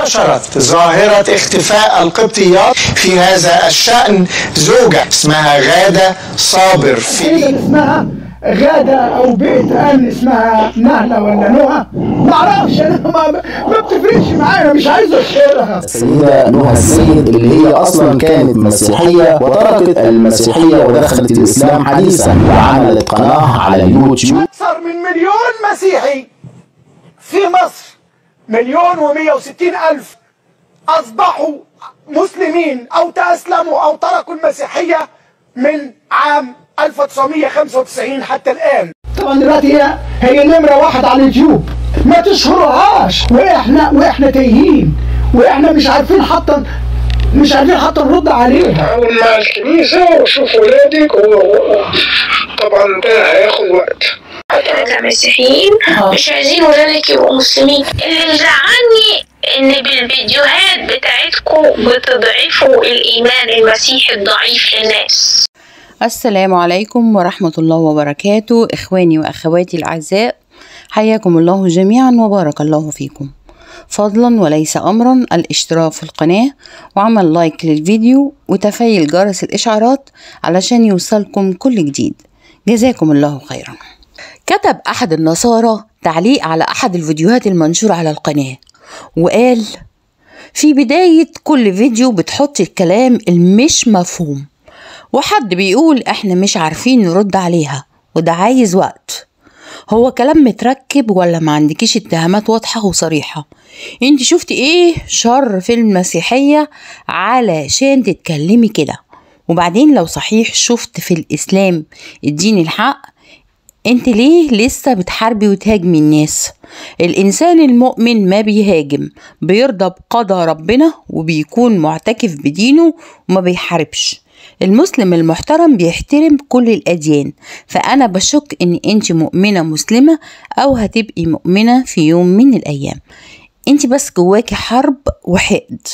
انتشرت ظاهرة اختفاء القبطيات في هذا الشأن زوجة اسمها غادة صابر في اسمها غادة أو بيت أن اسمها نهلة ولا نهى معرفش أنا ما, ما بتفرقش معايا مش عايز أشهرها السيدة نهى السيد اللي هي أصلا كانت مسيحية وتركت المسيحية ودخلت الإسلام حديثا وعملت قناة على اليوتيوب أكثر من مليون مسيحي في مصر مليون ومية وستين ألف أصبحوا مسلمين أو تأسلموا أو تركوا المسيحية من عام 1995 حتى الآن طبعا دلوقتي هي هي نمرة واحد على اليوتيوب ما تشهرهاش واحنا واحنا تايهين واحنا مش عارفين حتى مش عارفين حتى نرد عليها حاول مع الكنيسة وشوف ولادك وطبعا ده هياخد وقت احنا كمسيحيين مش عايزين ولادك يبقوا مسلمين اللي مزعلني ان بالفيديوهات بتاعتكم بتضعفوا الايمان المسيحي الضعيف للناس السلام عليكم ورحمة الله وبركاته إخواني وأخواتي الأعزاء حياكم الله جميعا وبارك الله فيكم فضلا وليس أمرا الاشتراك في القناة وعمل لايك للفيديو وتفعيل جرس الإشعارات علشان يوصلكم كل جديد جزاكم الله خيرا كتب أحد النصارى تعليق على أحد الفيديوهات المنشورة على القناة وقال في بداية كل فيديو بتحط الكلام المش مفهوم وحد بيقول احنا مش عارفين نرد عليها وده عايز وقت هو كلام متركب ولا ما عندكيش اتهامات واضحة وصريحة انت شفتي ايه شر في المسيحية علشان تتكلمي كده وبعدين لو صحيح شفت في الاسلام الدين الحق انت ليه لسه بتحاربي وتهاجمي الناس الانسان المؤمن ما بيهاجم بيرضى بقضاء ربنا وبيكون معتكف بدينه وما بيحاربش المسلم المحترم بيحترم كل الأديان فأنا بشك إن أنت مؤمنة مسلمة أو هتبقي مؤمنة في يوم من الأيام أنت بس جواكي حرب وحقد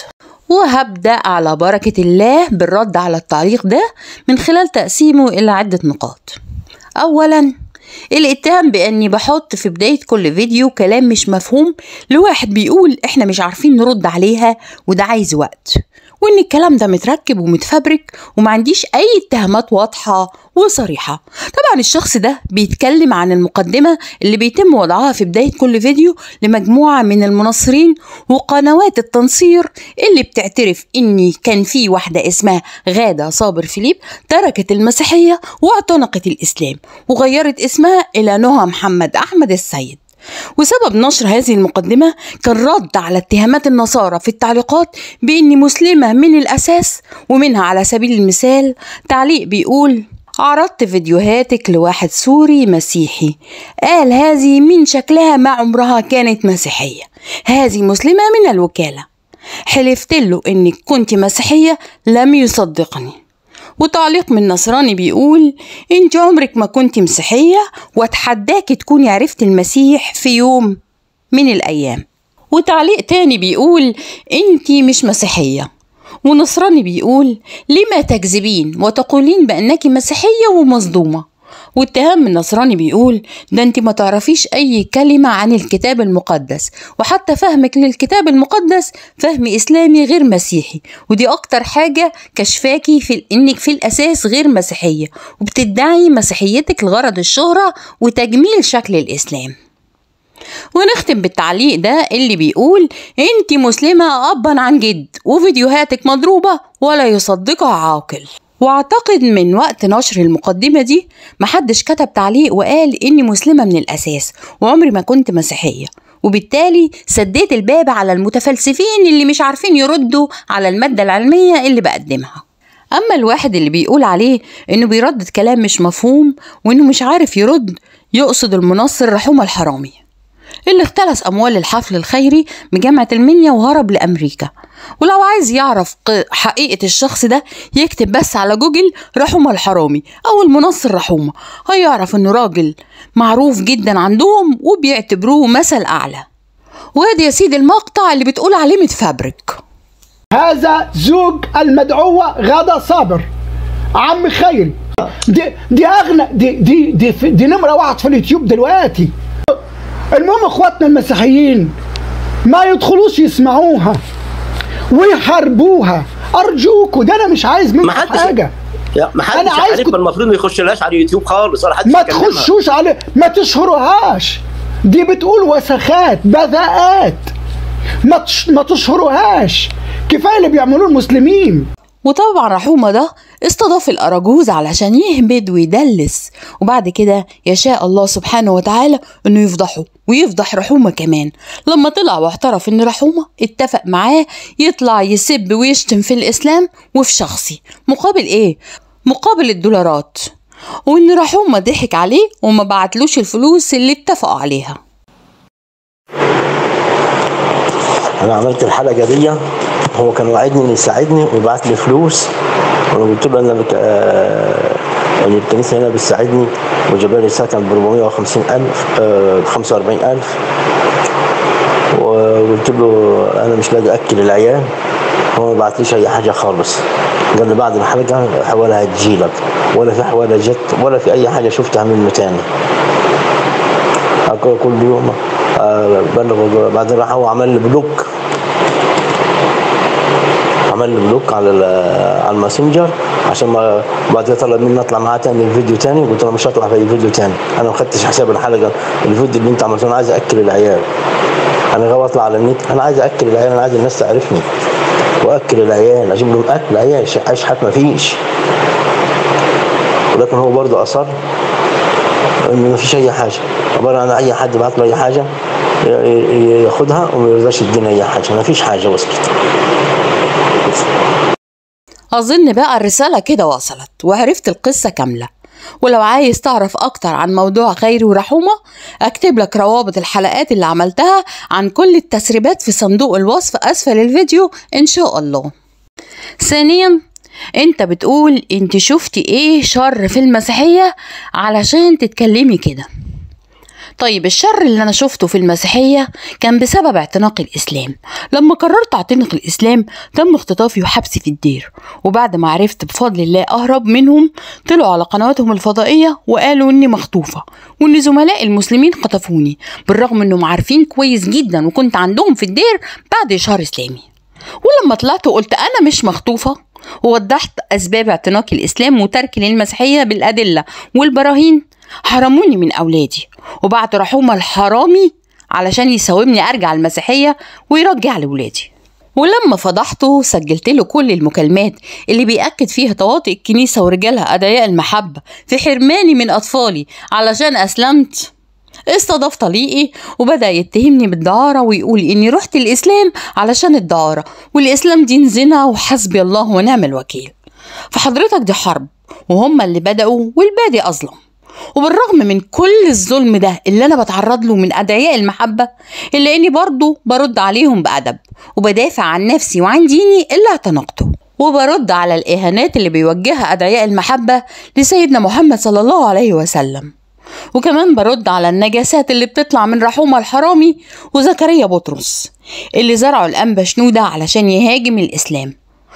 وهبدأ على بركة الله بالرد على التعليق ده من خلال تقسيمه إلى عدة نقاط أولا الاتهام باني بحط في بداية كل فيديو كلام مش مفهوم لواحد بيقول احنا مش عارفين نرد عليها وده عايز وقت وان الكلام ده متركب ومتفبرك وما عنديش اي اتهامات واضحة وصريحة طبعا الشخص ده بيتكلم عن المقدمة اللي بيتم وضعها في بداية كل فيديو لمجموعة من المنصرين وقنوات التنصير اللي بتعترف ان كان في واحدة اسمها غادة صابر فيليب تركت المسيحية واعتنقت الاسلام وغيرت اسمها الى نهى محمد احمد السيد وسبب نشر هذه المقدمة كان رد على اتهامات النصارى في التعليقات بإني مسلمة من الأساس ومنها على سبيل المثال تعليق بيقول عرضت فيديوهاتك لواحد سوري مسيحي قال هذه من شكلها ما عمرها كانت مسيحية هذه مسلمة من الوكالة حلفت له إنك كنت مسيحية لم يصدقني وتعليق من نصراني بيقول انت عمرك ما كنت مسيحية واتحداك تكوني عرفت المسيح في يوم من الأيام وتعليق تاني بيقول انت مش مسيحية ونصراني بيقول لما تكذبين وتقولين بأنك مسيحية ومصدومة واتهام النصراني بيقول ده انت ما تعرفيش اي كلمة عن الكتاب المقدس وحتى فهمك للكتاب المقدس فهم اسلامي غير مسيحي ودي اكتر حاجة كشفاكي في انك في الاساس غير مسيحية وبتدعي مسيحيتك لغرض الشهرة وتجميل شكل الاسلام ونختم بالتعليق ده اللي بيقول انت مسلمة ابا عن جد وفيديوهاتك مضروبة ولا يصدقها عاقل واعتقد من وقت نشر المقدمة دي محدش كتب تعليق وقال اني مسلمة من الاساس وعمري ما كنت مسيحية وبالتالي سديت الباب على المتفلسفين اللي مش عارفين يردوا على المادة العلمية اللي بقدمها أما الواحد اللي بيقول عليه إنه بيردد كلام مش مفهوم وإنه مش عارف يرد يقصد المنصر رحومة الحرامي اللي اختلس أموال الحفل الخيري بجامعة المنيا وهرب لأمريكا ولو عايز يعرف حقيقة الشخص ده يكتب بس على جوجل رحومة الحرامي أو المنصر رحومة هيعرف إنه راجل معروف جدا عندهم وبيعتبروه مثل أعلى وادي يا سيدي المقطع اللي بتقول عليه متفبرك هذا زوج المدعوة غادة صابر عم خيري دي دي اغنى دي دي دي, دي, دي نمره واحد في اليوتيوب دلوقتي المهم اخواتنا المسيحيين ما يدخلوش يسمعوها ويحاربوها ارجوكوا ده انا مش عايز ما منكم حدش حاجه يا ما حدش أنا عايزكم- عارف المفروض ما يخشلهاش على اليوتيوب خالص ولا حد ما يكلمها. تخشوش على ما تشهروهاش دي بتقول وسخات بذاءات ما تش... ما تشهروهاش كفايه اللي بيعملوه المسلمين وطبعا رحومة ده استضاف الأراجوز علشان يهبد ويدلس وبعد كده يشاء الله سبحانه وتعالى انه يفضحه ويفضح رحومة كمان لما طلع واعترف ان رحومة اتفق معاه يطلع يسب ويشتم في الإسلام وفي شخصي مقابل ايه؟ مقابل الدولارات وان رحومة ضحك عليه وما بعتلوش الفلوس اللي اتفقوا عليها انا عملت الحلقه دي هو كان وعدني انه يساعدني ويبعت لي فلوس وانا قلت له انا بك... آه... يعني الكنيسه هنا بتساعدني وجاب لي سكن ب 450000 آه... ب 45000 وقلت له انا مش لاقي اكل العيال هو ما بعتليش اي حاجه خالص قال لي بعد الحلقه حوالها هتجيلك ولا في حوالها جت ولا في اي حاجه شفتها منه تاني أكل كل يوم آه، بلغ بعدين راح هو عمل لي بلوك عمل لي بلوك على ال- على الماسنجر عشان ما بعدين طلب مني اطلع معاه تاني فيديو تاني قلت له مش هطلع في اي فيديو تاني انا ما خدتش حساب الحلقه الفيديو اللي انت عملته انا عايز اكل العيال انا غاوي اطلع على النت انا عايز اكل العيال انا عايز الناس تعرفني واكل العيال اجيب لهم اكل عيال اشحت ما فيش ولكن هو برضه اصر ان ما فيش اي حاجه عباره عن اي حد بعت له اي حاجه ي- ي- ياخدها وما يرضاش يدينا اي حاجه ما فيش حاجه وصلت أظن بقى الرسالة كده وصلت وعرفت القصة كاملة ولو عايز تعرف أكتر عن موضوع خيري ورحومة أكتب لك روابط الحلقات اللي عملتها عن كل التسريبات في صندوق الوصف أسفل الفيديو إن شاء الله ثانيا انت بتقول انت شفتي ايه شر في المسيحية علشان تتكلمي كده طيب الشر اللي أنا شفته في المسيحية كان بسبب اعتناق الإسلام لما قررت أعتنق الإسلام تم اختطافي وحبسي في الدير وبعد ما عرفت بفضل الله أهرب منهم طلعوا على قنواتهم الفضائية وقالوا إني مخطوفة وإن زملاء المسلمين خطفوني بالرغم إنهم عارفين كويس جدا وكنت عندهم في الدير بعد إشهار إسلامي ولما طلعت وقلت أنا مش مخطوفة ووضحت أسباب اعتناق الإسلام وتركي للمسيحية بالأدلة والبراهين حرموني من أولادي وبعتوا رحومة الحرامي علشان يساومني أرجع المسيحية ويرجع لولادي ولما فضحته سجلت له كل المكالمات اللي بيأكد فيها تواطئ الكنيسة ورجالها أدعياء المحبة في حرماني من أطفالي علشان أسلمت استضاف طليقي وبدأ يتهمني بالدعارة ويقول إني رحت الإسلام علشان الدعارة والإسلام دين زنا وحسبي الله ونعم الوكيل فحضرتك دي حرب وهم اللي بدأوا والبادي أظلم وبالرغم من كل الظلم ده اللي أنا بتعرض له من أدعياء المحبة إلا إني برضه برد عليهم بأدب وبدافع عن نفسي وعن ديني اللي اعتنقته وبرد على الإهانات اللي بيوجهها أدعياء المحبة لسيدنا محمد صلى الله عليه وسلم وكمان برد على النجاسات اللي بتطلع من رحومة الحرامي وزكريا بطرس اللي زرعوا الأنبا شنودة علشان يهاجم الإسلام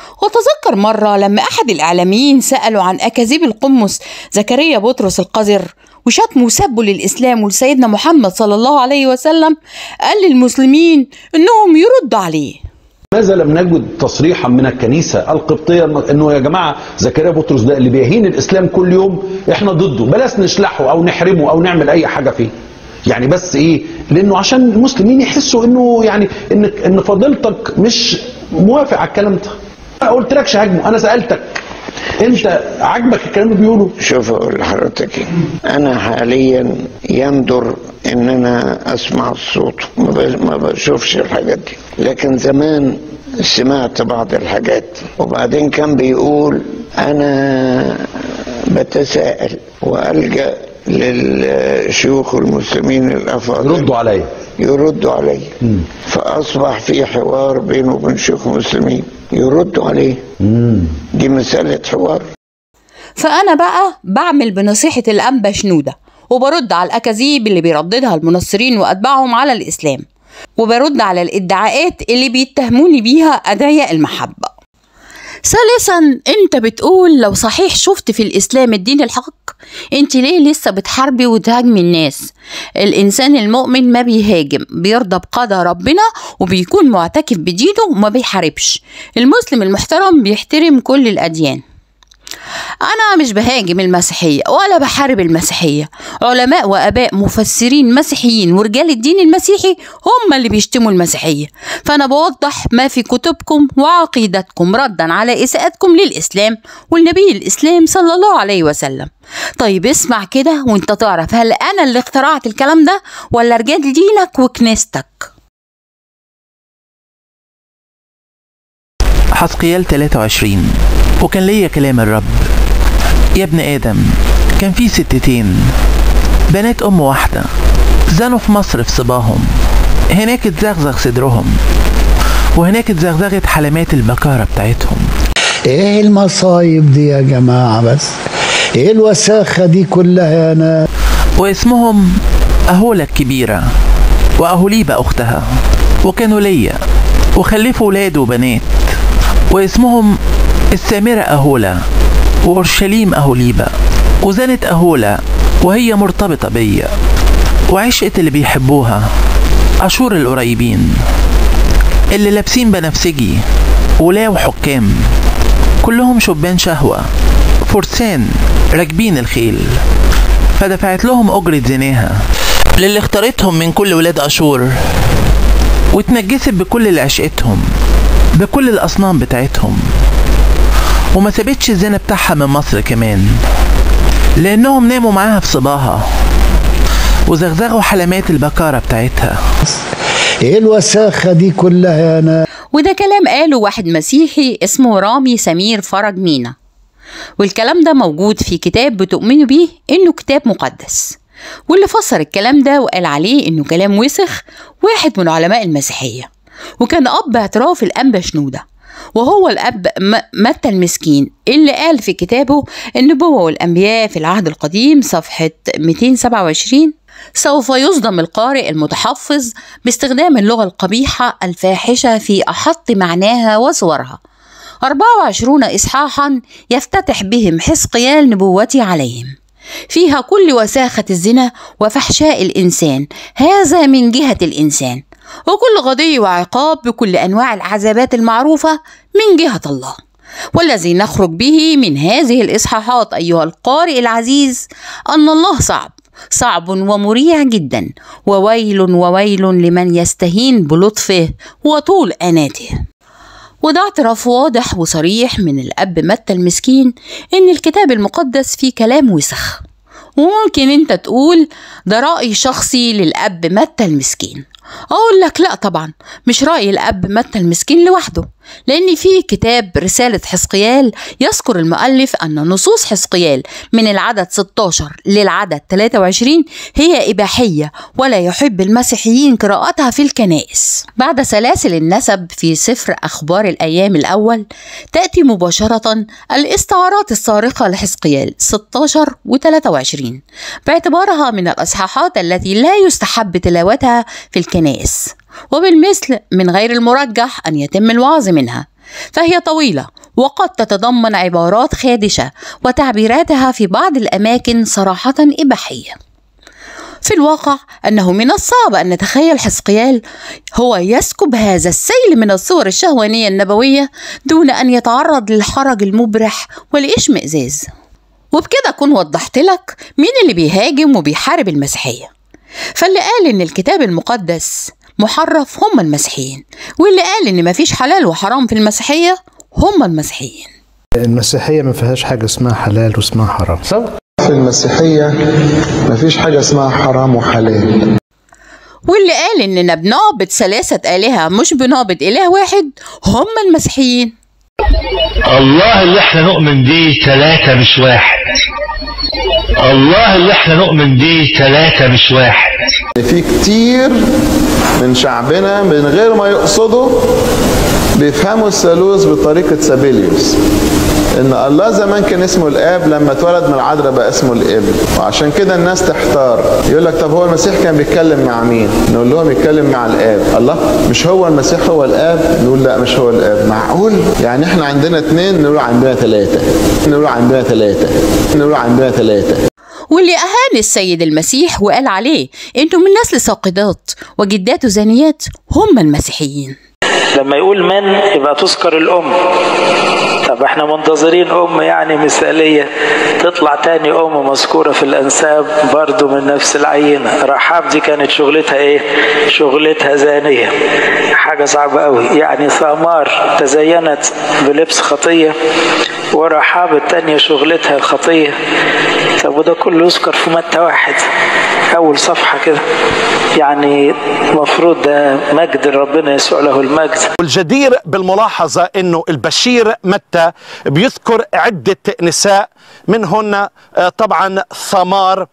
وتذكر مرة لما أحد الإعلاميين سألوا عن أكاذيب القمص زكريا بطرس القذر وشتموا وسبوا للإسلام ولسيدنا محمد صلى الله عليه وسلم قال للمسلمين إنهم يردوا عليه لماذا لم نجد تصريحا من الكنيسه القبطيه الم- انه يا جماعه زكريا بطرس ده اللي بيهين الاسلام كل يوم احنا ضده بلاش نشلحه او نحرمه او نعمل اي حاجه فيه يعني بس ايه لانه عشان المسلمين يحسوا انه يعني ان ان فضيلتك مش موافق على الكلام ده انا قلت لكش هاجمه انا سالتك انت عاجبك الكلام اللي بيقوله شوف اقول لحضرتك إيه. انا حاليا يندر ان انا اسمع الصوت ما ب- ما بشوفش الحاجات دي لكن زمان سمعت بعض الحاجات وبعدين كان بيقول انا بتساءل والجا للشيوخ المسلمين الافاضل ردوا عليا يردوا عليه فاصبح في حوار بينه وبين شيوخ مسلمين يردوا عليه دي مساله حوار فأنا بقى بعمل بنصيحة الأنبا شنودة وبرد على الأكاذيب اللي بيرددها المنصرين وأتباعهم على الإسلام وبرد على الادعاءات اللي بيتهموني بيها أدعياء المحبة ثالثا انت بتقول لو صحيح شفت في الاسلام الدين الحق انت ليه لسه بتحاربي وتهاجمي الناس الانسان المؤمن ما بيهاجم بيرضى بقضاء ربنا وبيكون معتكف بدينه وما بيحاربش المسلم المحترم بيحترم كل الاديان أنا مش بهاجم المسيحية ولا بحارب المسيحية علماء وآباء مفسرين مسيحيين ورجال الدين المسيحي هم اللي بيشتموا المسيحية فأنا بوضح ما في كتبكم وعقيدتكم ردا على إساءتكم للإسلام والنبي الإسلام صلى الله عليه وسلم طيب اسمع كده وانت تعرف هل أنا اللي اخترعت الكلام ده ولا رجال دينك وكنيستك حسقيال 23 وكان ليا كلام الرب يا ابن آدم كان في ستتين بنات أم واحدة زنوا في مصر في صباهم هناك اتزغزغ صدرهم وهناك اتزغزغت حلمات البكارة بتاعتهم ايه المصايب دي يا جماعة بس ايه الوساخة دي كلها يا ناس واسمهم أهولة الكبيرة وأهوليبة أختها وكانوا ليا وخلفوا ولاد وبنات واسمهم السامرة أهولة وأورشليم أهوليبة وزنت أهولة وهي مرتبطة بيا وعشقت اللي بيحبوها أشور القريبين اللي لابسين بنفسجي ولاو حكام كلهم شبان شهوة فرسان راكبين الخيل فدفعت لهم أجرة زناها للي اختارتهم من كل ولاد أشور واتنجست بكل اللي عشقتهم بكل الأصنام بتاعتهم وما سابتش الزنا بتاعها من مصر كمان لأنهم ناموا معاها في صباها وزغزغوا حلمات البكارة بتاعتها ايه الوساخة دي كلها يا ناس وده كلام قاله واحد مسيحي اسمه رامي سمير فرج مينا والكلام ده موجود في كتاب بتؤمنوا بيه انه كتاب مقدس واللي فسر الكلام ده وقال عليه انه كلام وسخ واحد من علماء المسيحية وكان اب اعتراف الانبا شنودة وهو الاب م- متى المسكين اللي قال في كتابه النبوة والانبياء في العهد القديم صفحة 227 سوف يصدم القارئ المتحفظ باستخدام اللغة القبيحة الفاحشة في أحط معناها وصورها 24 إصحاحا يفتتح بهم حزقيال نبوتي عليهم فيها كل وساخة الزنا وفحشاء الإنسان هذا من جهة الإنسان وكل قضية وعقاب بكل أنواع العذابات المعروفة من جهة الله والذي نخرج به من هذه الإصحاحات أيها القارئ العزيز أن الله صعب صعب ومريع جدا وويل وويل لمن يستهين بلطفه وطول أناته وده اعتراف واضح وصريح من الأب متى المسكين إن الكتاب المقدس فيه كلام وسخ وممكن انت تقول ده رأي شخصي للأب متى المسكين أقول لك لأ طبعا مش رأي الأب متى المسكين لوحده لأن في كتاب رسالة حزقيال يذكر المؤلف أن نصوص حزقيال من العدد 16 للعدد 23 هي إباحية ولا يحب المسيحيين قراءتها في الكنائس بعد سلاسل النسب في سفر أخبار الأيام الأول تأتي مباشرة الاستعارات الصارخة لحزقيال 16 و 23 باعتبارها من الأصحاحات التي لا يستحب تلاوتها في الكنائس وبالمثل من غير المرجح أن يتم الوعظ منها فهي طويلة وقد تتضمن عبارات خادشة وتعبيراتها في بعض الأماكن صراحة إباحية في الواقع أنه من الصعب أن نتخيل حزقيال هو يسكب هذا السيل من الصور الشهوانية النبوية دون أن يتعرض للحرج المبرح والإشمئزاز وبكده أكون وضحت لك مين اللي بيهاجم وبيحارب المسيحية فاللي قال إن الكتاب المقدس محرف هم المسيحيين واللي قال إن مفيش حلال وحرام في المسيحية هم المسيحيين المسيحية ما فيهاش حاجة اسمها حلال واسمها حرام صح؟ في المسيحية مفيش حاجة اسمها حرام وحلال واللي قال إننا بنعبد ثلاثة آلهة مش بنعبد إله واحد هم المسيحيين الله اللي احنا نؤمن بيه ثلاثة مش واحد الله اللي احنا نؤمن بيه ثلاثة مش واحد في كتير من شعبنا من غير ما يقصدوا بيفهموا الثالوث بطريقة سابيليوس ان الله زمان كان اسمه الاب لما اتولد من العذراء بقى اسمه الابن وعشان كده الناس تحتار يقول لك طب هو المسيح كان بيتكلم مع مين نقول لهم يتكلم مع الاب الله مش هو المسيح هو الاب نقول لا مش هو الاب معقول يعني احنا عندنا اثنين نقول عندنا ثلاثة نقول عندنا ثلاثة نقول عندنا ثلاثة واللي أهان السيد المسيح وقال عليه انتم من نسل ساقطات وجدات زانيات هم المسيحيين لما يقول من يبقى تذكر الأم طب احنا منتظرين أم يعني مثالية تطلع تاني أم مذكورة في الأنساب برضو من نفس العينة رحاب دي كانت شغلتها ايه شغلتها زانية حاجة صعبة قوي يعني ثمار تزينت بلبس خطية ورحاب التانية شغلتها الخطية طب وده كله يذكر في متى واحد أول صفحة كده يعني المفروض ده مجد ربنا يسوع له المجد والجدير بالملاحظة أنه البشير متى بيذكر عدة نساء منهن طبعا ثمار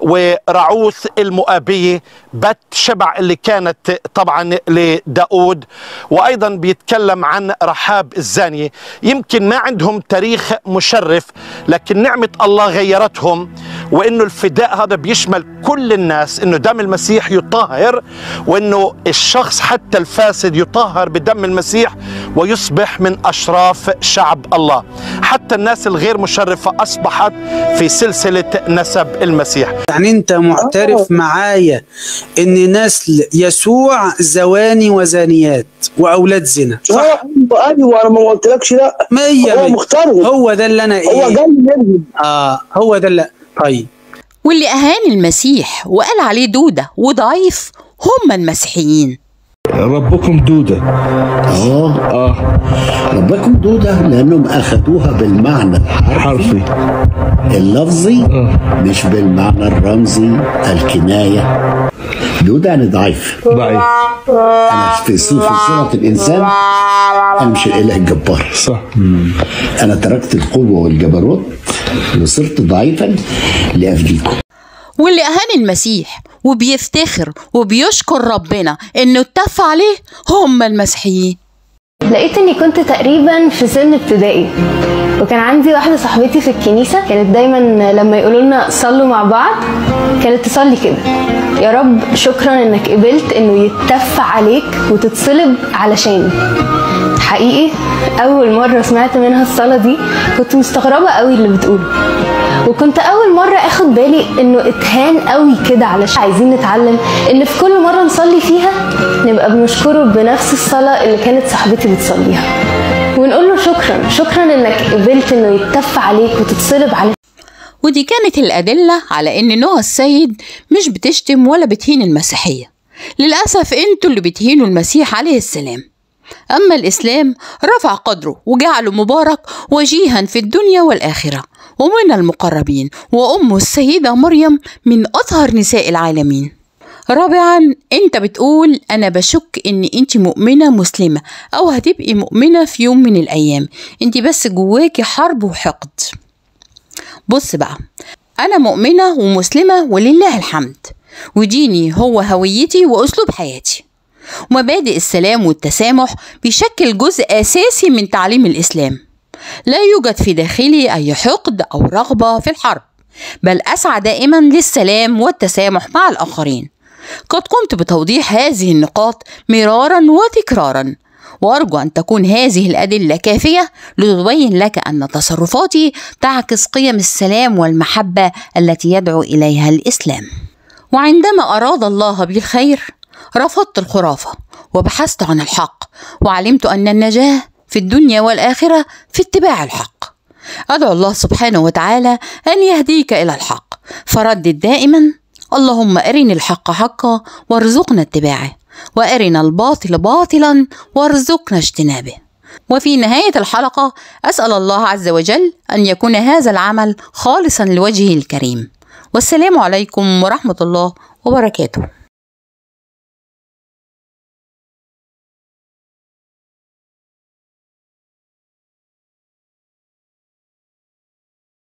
ورعوث المؤابية بت شبع اللي كانت طبعا لداود وأيضا بيتكلم عن رحاب الزانية يمكن ما عندهم تاريخ مشرف لكن نعمة الله غيرتهم وانه الفداء هذا بيشمل كل الناس انه دم المسيح يطهر وانه الشخص حتى الفاسد يطهر بدم المسيح ويصبح من اشراف شعب الله حتى الناس الغير مشرفه اصبحت في سلسله نسب المسيح يعني انت معترف معايا ان نسل يسوع زواني وزانيات واولاد زنا صح ايوه انا ما قلتلكش لا مية هو مية. مختارهم هو ده اللي انا ايه هو جاي منهم اه هو ده اللي طيب واللي أهان المسيح وقال عليه دودة وضعيف هم المسيحيين ربكم دودة اه اه ربكم دودة لأنهم أخذوها بالمعنى الحرفي اللفظي مش بالمعنى الرمزي الكناية دودة يعني ضعيف ضعيف أنا في صورة في صورة الإنسان أنا مش الإله الجبار صح أنا تركت القوة والجبروت وصرت ضعيفا لأفديكم واللي أهان المسيح وبيفتخر وبيشكر ربنا إنه اتف عليه هم المسيحيين لقيت اني كنت تقريبا في سن ابتدائي وكان عندي واحدة صاحبتي في الكنيسة كانت دايما لما يقولوا لنا صلوا مع بعض كانت تصلي كده يا رب شكرا انك قبلت انه يتف عليك وتتصلب علشاني حقيقي اول مرة سمعت منها الصلاة دي كنت مستغربة قوي اللي بتقوله وكنت اول مرة اخد بالي انه اتهان قوي كده علشان عايزين نتعلم ان في كل مرة نصلي فيها نبقى بنشكره بنفس الصلاة اللي كانت صاحبتي بتصليها ونقول له شكرا شكرا انك قبلت انه يتف عليك وتتصلب عليك ودي كانت الأدلة على إن نوع السيد مش بتشتم ولا بتهين المسيحية للأسف انتوا اللي بتهينوا المسيح عليه السلام أما الإسلام رفع قدره وجعله مبارك وجيها في الدنيا والآخرة ومن المقربين وأمه السيدة مريم من أطهر نساء العالمين رابعا انت بتقول انا بشك ان انت مؤمنة مسلمة او هتبقي مؤمنة في يوم من الايام انت بس جواكي حرب وحقد بص بقى انا مؤمنة ومسلمة ولله الحمد وديني هو هويتي واسلوب حياتي ومبادئ السلام والتسامح بيشكل جزء اساسي من تعليم الاسلام لا يوجد في داخلي اي حقد او رغبة في الحرب بل اسعى دائما للسلام والتسامح مع الاخرين قد قمت بتوضيح هذه النقاط مرارا وتكرارا وارجو ان تكون هذه الادله كافيه لتبين لك ان تصرفاتي تعكس قيم السلام والمحبه التي يدعو اليها الاسلام وعندما اراد الله بي الخير رفضت الخرافه وبحثت عن الحق وعلمت ان النجاه في الدنيا والاخره في اتباع الحق ادعو الله سبحانه وتعالى ان يهديك الى الحق فردد دائما اللهم ارني الحق حقا وارزقنا اتباعه وارنا الباطل باطلا وارزقنا اجتنابه وفي نهايه الحلقه اسال الله عز وجل ان يكون هذا العمل خالصا لوجهه الكريم والسلام عليكم ورحمه الله وبركاته